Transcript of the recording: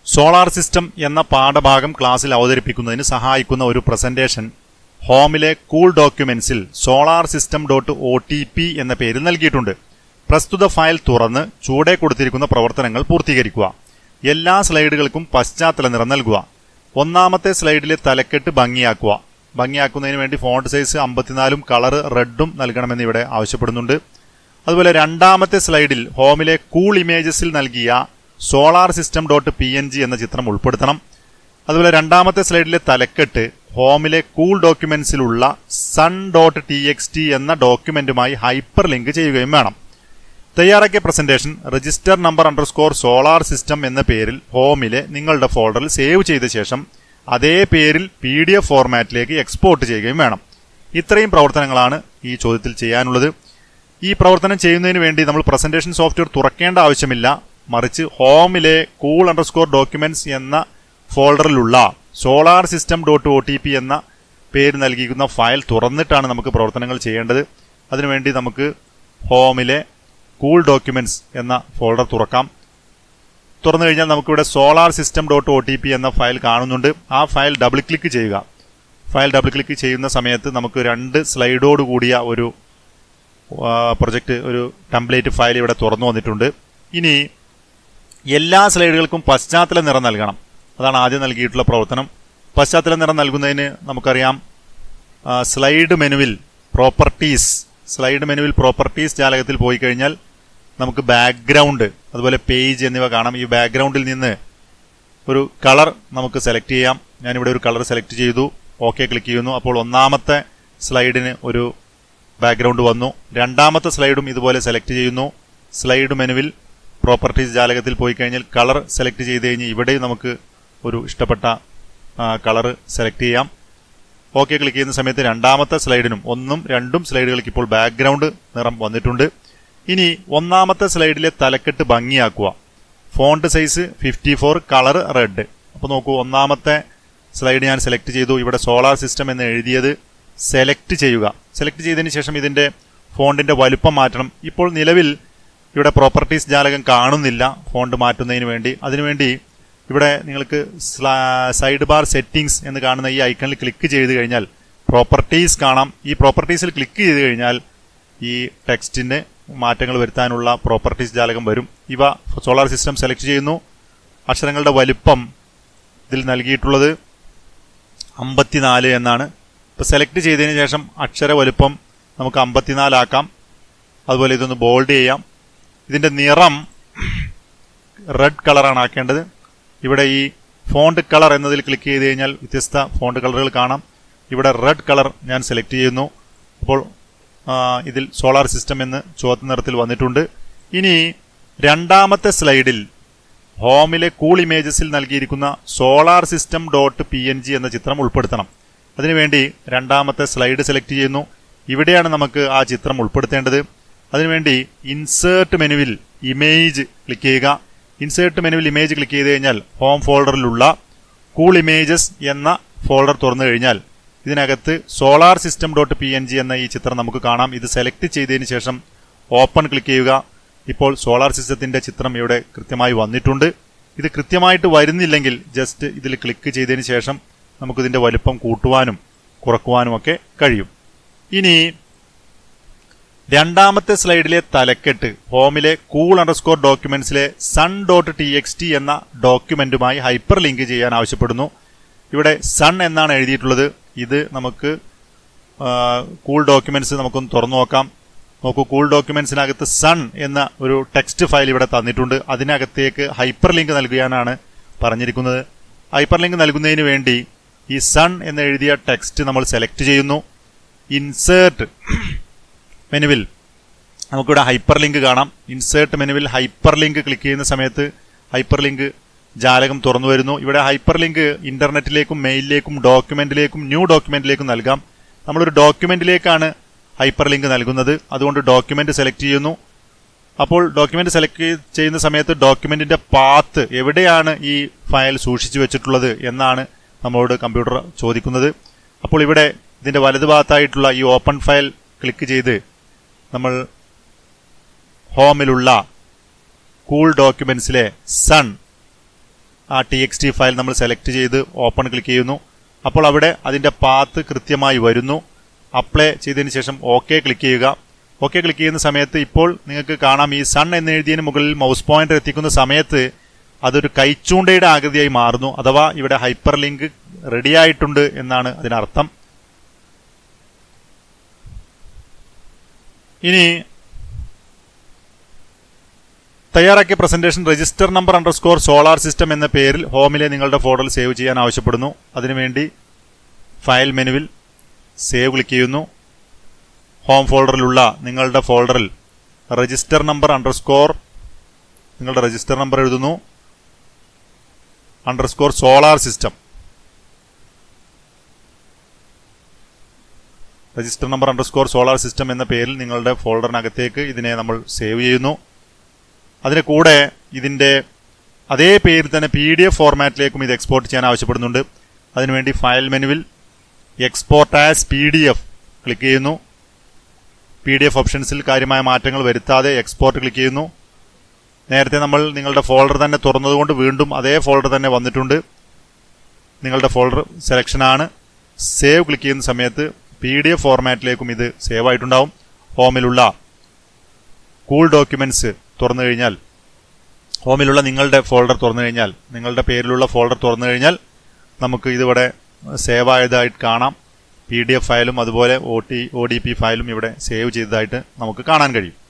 solar system എന്ന പാഠഭാഗം ക്ലാസ്സിൽ അവതരിപ്പിക്കുന്നതിന് സഹായിക്കുന്ന ഒരു പ്രസന്റേഷൻ ഹോമിലെ കൂൾ ഡോക്യുമെന്റ്സിൽ solar system dot O T P എന്ന പേരിൽ നൽകിയിട്ടുണ്ട് പ്രസ്തുത ഫയൽ തുറന്ന് ചൂടെ കൊടുത്തിരിക്കുന്ന പ്രവർത്തനങ്ങൾ പൂർത്തീകരിക്കുക എല്ലാ സ്ലൈഡുകൾക്കും പശ്ചാത്തല നിറം നൽകുക ഒന്നാമത്തെ സ്ലൈഡിലെ തലക്കെട്ട് ഭംഗിയാക്കുക ഭംഗിയാക്കുന്നതിന് വേണ്ടി ഫോണ്ട് സൈസ് അമ്പത്തിനാലും കളർ റെഡും നൽകണമെന്ന് ഇവിടെ ആവശ്യപ്പെടുന്നുണ്ട് അതുപോലെ രണ്ടാമത്തെ സ്ലൈഡിൽ ഹോമിലെ കൂൾ ഇമേജസിൽ നൽകിയ solar system dot P N G എന്ന ചിത്രം ഉൾപ്പെടുത്തണം അതുപോലെ രണ്ടാമത്തെ സ്ലൈഡിലെ തലക്കെട്ട് ഹോമിലെ കൂൾ ഡോക്യുമെന്റ്സിലുള്ള sun dot T X T എന്ന ഡോക്യുമെന്റുമായി ഹൈപ്പർ ലിങ്ക് ചെയ്യുകയും വേണം തയ്യാറാക്കിയ presentation register number underscore solar system എന്ന പേരിൽ ഹോമിലെ നിങ്ങളുടെ ഫോൾഡറിൽ സേവ് ചെയ്ത ശേഷം അതേ പേരിൽ പി ഡി എഫ് ഫോർമാറ്റിലേക്ക് എക്സ്പോർട്ട് ചെയ്യുകയും വേണം ഇത്രയും പ്രവർത്തനങ്ങളാണ് ഈ ചോദ്യത്തിൽ ചെയ്യാനുള്ളത് ഈ പ്രവർത്തനം ചെയ്യുന്നതിന് വേണ്ടി നമ്മൾ പ്രസന്റേഷൻ സോഫ്റ്റ്വെയർ തുറക്കേണ്ട ആവശ്യമില്ല മറിച്ച് ഹോമിലെ കൂൾ അണ്ടർസ്കോർ ഡോക്യുമെന്റ്സ് എന്ന ഫോൾഡറിലുള്ള solar system dot O T P എന്ന പേര് നൽകിയിരിക്കുന്ന ഫയൽ തുറന്നിട്ടാണ് നമുക്ക് പ്രവർത്തനങ്ങൾ ചെയ്യേണ്ടത് അതിനുവേണ്ടി നമുക്ക് ഹോമിലെ കൂൾ ഡോക്യുമെന്റ്സ് എന്ന ഫോൾഡർ തുറക്കാം തുറന്നു കഴിഞ്ഞാൽ നമുക്കിവിടെ solar system dot O T P എന്ന ഫയൽ കാണുന്നുണ്ട് ആ ഫയൽ ഡബിൾ ക്ലിക്ക് ചെയ്യുക ഫയൽ ഡബിൾ ക്ലിക്ക് ചെയ്യുന്ന സമയത്ത് നമുക്ക് രണ്ട് സ്ലൈഡോട് കൂടിയ ഒരു പ്രൊജക്റ്റ് ഒരു ടെംപ്ലേറ്റ് ഫയൽ ഇവിടെ തുറന്നു വന്നിട്ടുണ്ട് ഇനി എല്ലാ സ്ലൈഡുകൾക്കും പശ്ചാത്തല നിറം നൽകണം അതാണ് ആദ്യം നൽകിയിട്ടുള്ള പ്രവർത്തനം പശ്ചാത്തല നിറം നൽകുന്നതിന് നമുക്കറിയാം ആ, സ്ലൈഡ് മെനുവിൽ പ്രോപ്പർട്ടീസ് സ്ലൈഡ് മെനുവിൽ പ്രോപ്പർട്ടീസ് ജാലകത്തിൽ പോയി കഴിഞ്ഞാൽ നമുക്ക് ബാക്ക്ഗ്രൗണ്ട് അതുപോലെ പേജ് എന്നിവ കാണാം ഈ ബാക്ക്ഗ്രൗണ്ടിൽ നിന്ന് ഒരു കളർ നമുക്ക് സെലക്ട് ചെയ്യാം ഞാനിവിടെ ഒരു കളർ സെലക്ട് ചെയ്തു ഓക്കെ ക്ലിക്ക് ചെയ്യുന്നു അപ്പോൾ ഒന്നാമത്തെ സ്ലൈഡിന് ഒരു ബാക്ക്ഗ്രൗണ്ട് വന്നു രണ്ടാമത്തെ സ്ലൈഡും ഇതുപോലെ സെലക്ട് ചെയ്യുന്നു സ്ലൈഡ് മെനുവിൽ പ്രോപ്പർട്ടീസ് ജാലകത്തിൽ പോയി കഴിഞ്ഞാൽ കളർ സെലക്ട് ചെയ്ത് കഴിഞ്ഞ് ഇവിടെയും നമുക്ക് ഒരു ഇഷ്ടപ്പെട്ട കളർ സെലക്ട് ചെയ്യാം ഓക്കെ ക്ലിക്ക് ചെയ്യുന്ന സമയത്ത് രണ്ടാമത്തെ സ്ലൈഡിനും ഒന്നും രണ്ടും സ്ലൈഡുകൾക്ക് ഇപ്പോൾ ബാക്ക്ഗ്രൗണ്ട് നിറം വന്നിട്ടുണ്ട് ഇനി ഒന്നാമത്തെ സ്ലൈഡിലെ തലക്കെട്ട് ഭംഗിയാക്കുക font size fifty four colour red അപ്പോൾ നോക്കൂ ഒന്നാമത്തെ സ്ലൈഡ് ഞാൻ സെലക്ട് ചെയ്തു ഇവിടെ സോളാർ സിസ്റ്റം എന്ന് എഴുതിയത് സെലക്ട് ചെയ്യുക സെലക്ട് ചെയ്തതിന് ശേഷം ഇതിന്റെ ഫോണ്ടിന്റെ വലുപ്പം മാറ്റണം ഇപ്പോൾ നിലവിൽ ഇവിടെ പ്രോപ്പർട്ടീസ് ജാലകം കാണുന്നില്ല ഫോണ്ട് മാറ്റുന്നതിന് വേണ്ടി അതിനുവേണ്ടി ഇവിടെ നിങ്ങൾക്ക് സൈഡ് ബാർ സെറ്റിംഗ്സ് എന്ന് കാണുന്ന ഈ ഐക്കണിൽ ക്ലിക്ക് ചെയ്ത് കഴിഞ്ഞാൽ പ്രോപ്പർട്ടീസ് കാണാം ഈ പ്രോപ്പർട്ടീസിൽ ക്ലിക്ക് ചെയ്ത് കഴിഞ്ഞാൽ ഈ ടെക്സ്റ്റിന് മാറ്റങ്ങൾ വരുത്താനുള്ള പ്രോപ്പർട്ടീസ് ജാലകം വരും ഇവ സോളാർ സിസ്റ്റം സെലക്ട് ചെയ്യുന്നു അക്ഷരങ്ങളുടെ വലിപ്പം ഇതിൽ നൽകിയിട്ടുള്ളത് അമ്പത്തിനാല് എന്നാണ് ഇപ്പോൾ സെലക്ട് ചെയ്തതിന് ശേഷം അക്ഷര വലുപ്പം നമുക്ക് അമ്പത്തിനാലാക്കാം അതുപോലെ ഇതൊന്ന് ബോൾഡ് ചെയ്യാം ഇതിന്റെ നിറം റെഡ് കളറാണ് ആക്കേണ്ടത് ഇവിടെ ഈ ഫോണ്ട് കളർ എന്നതിൽ ക്ലിക്ക് ചെയ്ത് കഴിഞ്ഞാൽ വ്യത്യസ്ത ഫോണ്ട് കളറുകൾ കാണാം ഇവിടെ റെഡ് കളർ ഞാൻ സെലക്ട് ചെയ്യുന്നു അപ്പോൾ ആ, ഇതിൽ സോളാർ സിസ്റ്റം എന്ന് ചുവന്ന നിറത്തിൽ വന്നിട്ടുണ്ട് ഇനി രണ്ടാമത്തെ സ്ലൈഡിൽ ഹോമിലെ കൂൾ ഇമേജസിൽ നൽകിയിരിക്കുന്ന solar system dot P N G എന്ന ചിത്രം ഉൾപ്പെടുത്തണം അതിനുവേണ്ടി രണ്ടാമത്തെ സ്ലൈഡ് സെലക്ട് ചെയ്യുന്നു ഇവിടെയാണ് നമുക്ക് ആ ചിത്രം ഉൾപ്പെടുത്തേണ്ടത് അതിനുവേണ്ടി ഇൻസേർട്ട് മെനുവിൽ ഇമേജ് ക്ലിക്ക് ചെയ്യുക ഇൻസേർട്ട് മെനുവിൽ ഇമേജ് ക്ലിക്ക് ചെയ്ത് കഴിഞ്ഞാൽ ഹോം ഫോൾഡറിലുള്ള കൂൾ ഇമേജസ് എന്ന ഫോൾഡർ തുറന്നു കഴിഞ്ഞാൽ ഇതിനകത്ത് solar system dot P N G എന്ന ഈ ചിത്രം നമുക്ക് കാണാം ഇത് സെലക്ട് ചെയ്തതിന് ശേഷം ഓപ്പൺ ക്ലിക്ക് ചെയ്യുക ഇപ്പോൾ സോളാർ സിസ്റ്റത്തിന്റെ ചിത്രം ഇവിടെ കൃത്യമായി വന്നിട്ടുണ്ട് ഇത് കൃത്യമായിട്ട് വരുന്നില്ലെങ്കിൽ ജസ്റ്റ് ഇതിൽ ക്ലിക്ക് ചെയ്തതിന് ശേഷം നമുക്കിതിന്റെ വലുപ്പം കൂട്ടുവാനും കുറക്കുവാനും ഒക്കെ കഴിയും ഇനി രണ്ടാമത്തെ സ്ലൈഡിലെ തലക്കെട്ട് ഹോമിലെ കൂൾ അണ്ടർസ്കോർ ഡോക്യുമെന്റ്സിലെ sun dot T X T എന്ന ഡോക്യുമെന്റുമായി ഹൈപ്പർ ലിങ്ക് ചെയ്യാൻ ആവശ്യപ്പെടുന്നു ഇവിടെ സൺ എന്നാണ് എഴുതിയിട്ടുള്ളത് ഇത് നമുക്ക് കൂൾ ഡോക്യുമെന്റ്സ് നമുക്കൊന്ന് തുറന്നു നോക്കാം നോക്കൂ കൂൾ ഡോക്യുമെന്റ്സിനകത്ത് സൺ എന്ന ഒരു ടെക്സ്റ്റ് ഫയൽ ഇവിടെ തന്നിട്ടുണ്ട് അതിനകത്തേക്ക് ഹൈപ്പർ ലിങ്ക് നൽകുവാനാണ് പറഞ്ഞിരിക്കുന്നത് ഹൈപ്പർ ലിങ്ക് നൽകുന്നതിന് വേണ്ടി ഈ സൺ എന്ന് എഴുതിയ ടെക്സ്റ്റ് നമ്മൾ സെലക്ട് ചെയ്യുന്നു ഇൻസേർട്ട് മെനുവിൽ നമുക്കിവിടെ ഹൈപ്പർ ലിങ്ക് കാണാം ഇൻസേർട്ട് മെനുവിൽ ഹൈപ്പർ ലിങ്ക് ക്ലിക്ക് ചെയ്യുന്ന സമയത്ത് ഹൈപ്പർ ലിങ്ക് ജാലകം തുറന്നു വരുന്നു ഇവിടെ ഹൈപ്പർ ലിങ്ക് ഇന്റർനെറ്റിലേക്കും മെയിലിലേക്കും ഡോക്യുമെന്റിലേക്കും ന്യൂ ഡോക്യുമെന്റിലേക്കും നൽകാം നമ്മളൊരു ഡോക്യുമെന്റിലേക്കാണ് ഹൈപ്പർ ലിങ്ക് നൽകുന്നത് അതുകൊണ്ട് ഡോക്യുമെന്റ് സെലക്ട് ചെയ്യുന്നു അപ്പോൾ ഡോക്യുമെന്റ് സെലക്ട് ചെയ്യുന്ന സമയത്ത് ഡോക്യുമെന്റിന്റെ പാത്ത് എവിടെയാണ് ഈ ഫയൽ സൂക്ഷിച്ചു വെച്ചിട്ടുള്ളത് എന്നാണ് നമ്മളോട് കമ്പ്യൂട്ടർ ചോദിക്കുന്നത് അപ്പോൾ ഇവിടെ ഇതിന്റെ വലതുഭാഗത്തായിട്ടുള്ള ഈ ഓപ്പൺ ഫയൽ ക്ലിക്ക് ചെയ്ത് നമ്മൾ ഹോമിലുള്ള കൂൾ ഡോക്യുമെന്റ്സിലെ സൺ ആ ടി എക്സ് ടി ഫയൽ നമ്മൾ സെലക്ട് ചെയ്ത് ഓപ്പൺ ക്ലിക്ക് ചെയ്യുന്നു അപ്പോൾ അവിടെ അതിൻ്റെ പാത്ത് കൃത്യമായി വരുന്നു അപ്ലൈ ചെയ്തതിന് ശേഷം ഓക്കെ ക്ലിക്ക് ചെയ്യുക ഓക്കെ ക്ലിക്ക് ചെയ്യുന്ന സമയത്ത് ഇപ്പോൾ നിങ്ങൾക്ക് കാണാം ഈ സൺ എന്നെഴുതിയതിന് മുകളിൽ മൗസ് പോയിന്റർ എത്തിക്കുന്ന സമയത്ത് അതൊരു കൈച്ചൂണ്ടയുടെ ആകൃതിയായി മാറുന്നു അഥവാ ഇവിടെ ഹൈപ്പർ ലിങ്ക് റെഡിയായിട്ടുണ്ട് എന്നാണ് അതിനർത്ഥം ഇനി തയ്യാറാക്കിയ presentation register number underscore solar system എന്ന പേരിൽ ഹോമിലെ നിങ്ങളുടെ ഫോൾഡറിൽ സേവ് ചെയ്യാൻ ആവശ്യപ്പെടുന്നു അതിനുവേണ്ടി ഫയൽ മെനുവിൽ സേവ് ക്ലിക്ക് ചെയ്യുന്നു ഹോം ഫോൾഡറിലുള്ള നിങ്ങളുടെ ഫോൾഡറിൽ രജിസ്റ്റർ നമ്പർ അണ്ടർസ്കോർ നിങ്ങളുടെ രജിസ്റ്റർ നമ്പർ എഴുതുന്നു underscore solar system register number underscore solar system എന്ന പേരിൽ നിങ്ങളുടെ ഫോൾഡറിനകത്തേക്ക് ഇതിനെ നമ്മൾ സേവ് ചെയ്യുന്നു അതിന് കൂടെ ഇതിന്റെ അതേ പേരിൽ തന്നെ പി ഡി എഫ് ഫോർമാറ്റിലേക്കും ഇത് എക്സ്പോർട്ട് ചെയ്യാൻ ആവശ്യപ്പെടുന്നുണ്ട് അതിനുവേണ്ടി ഫയൽ മെനുവിൽ export as P D F click ചെയ്യുന്നു പി ഡി എഫ് ഓപ്ഷൻസിൽ കാര്യമായ മാറ്റങ്ങൾ വരുത്താതെ എക്സ്പോർട്ട് ക്ലിക്ക് ചെയ്യുന്നു നേരത്തെ നമ്മൾ നിങ്ങളുടെ ഫോൾഡർ തന്നെ തുറന്നതുകൊണ്ട് വീണ്ടും അതേ ഫോൾഡർ തന്നെ വന്നിട്ടുണ്ട് നിങ്ങളുടെ ഫോൾഡർ സെലക്ഷനാണ് സേവ് ക്ലിക്ക് ചെയ്യുന്ന സമയത്ത് പി ഡി എഫ് ഫോർമാറ്റിലേക്കും ഇത് സേവ് ആയിട്ടുണ്ടാവും ഹോമിലുള്ള കൂൾ ഡോക്യുമെന്റ്സ് തുറന്നു കഴിഞ്ഞാൽ ഹോമിലുള്ള നിങ്ങളുടെ ഫോൾഡർ തുറന്നു കഴിഞ്ഞാൽ നിങ്ങളുടെ പേരിലുള്ള ഫോൾഡർ തുറന്നു കഴിഞ്ഞാൽ നമുക്ക് ഇതിവിടെ സേവ് ആയതായിട്ട് കാണാം പി ഡി എഫ് ഫയലും അതുപോലെ O T O D P ഫയലും ഇവിടെ സേവ് ചെയ്തതായിട്ട് നമുക്ക് കാണാൻ കഴിയും